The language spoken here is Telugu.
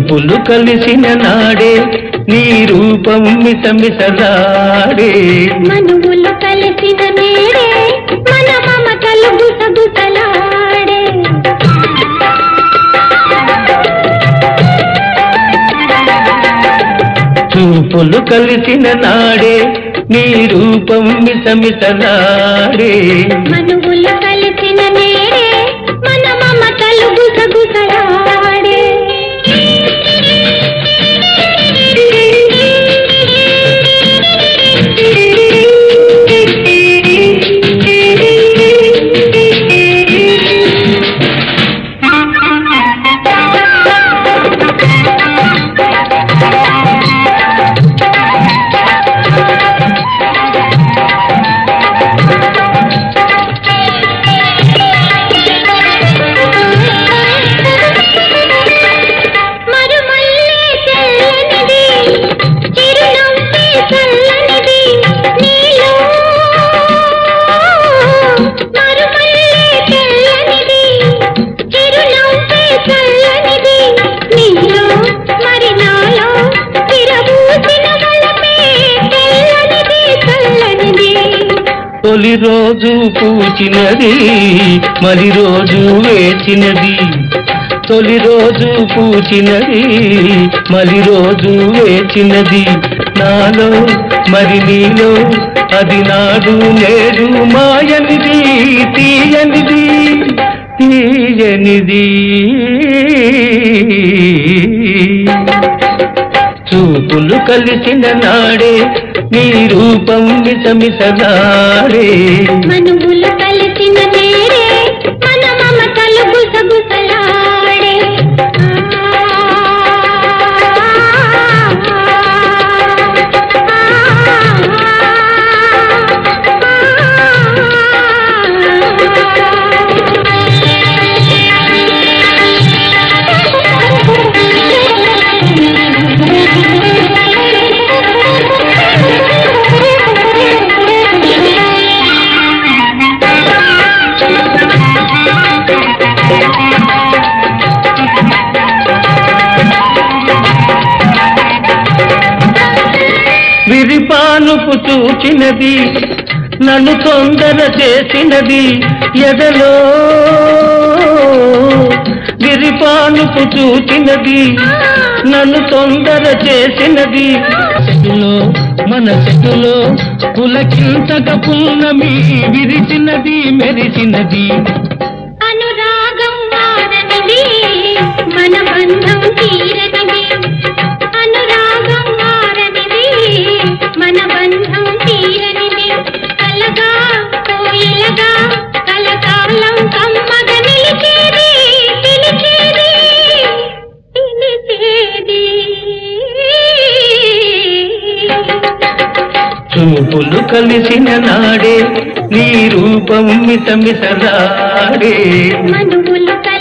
చూపులు కలిసిన నాడే నీ రూపం మిసమిసలాడే మనువులు కలిసిన నేడే మన మమతలు గుసగుసలాడే చూపులు కలిసిన నాడే నీ రూపం మిసమిసలాడే మనువులు కలిసిన నేడే మన మమతలు గుసగుసలాడే మరుమల్లే తెల్లనిది చిరునవ్వే చల్లనిది నీలో మరుమల్లే తెల్లనిది చిరునవ్వే చల్లనిది నీలో మరి నాలో విరబూసిన వలపే తెల్లనిది చల్లనిది తొలి రోజు పూచినది మరి రోజు వేచినది తొలి రోజు పూచినది మరి రోజు వేచినది నాలో మరి నీలో అది నాడు నేడు మాయనిది తీయనిది తీయనిది చూపులు కలిసిన నాడే నీ రూపం మిసమిసలాడే మనువులు కలిసిన నేడే మన మమతలు గుసగుసలాడే విరిపానుపు చూచినది నన్ను తొందర చేసినది ఎదలో విరిపానుపు చూచినది నన్ను తొందర చేసినది చెట్టులో మన చెట్టులో పులకింతక పున్నమి విరిచినది మెరిసినది అనురాగం వారనిది మన బంధం తీరనిది అనురాగం వారనిది మన బంధం తీరనిది కలగా కోయిలగా కలకాలం కమ్మగ నిలిచేది పిలిచేది పిలిచేది చూపులు కలిసిన నాడే నీ రూపం మిసమిసలాడే మనువులు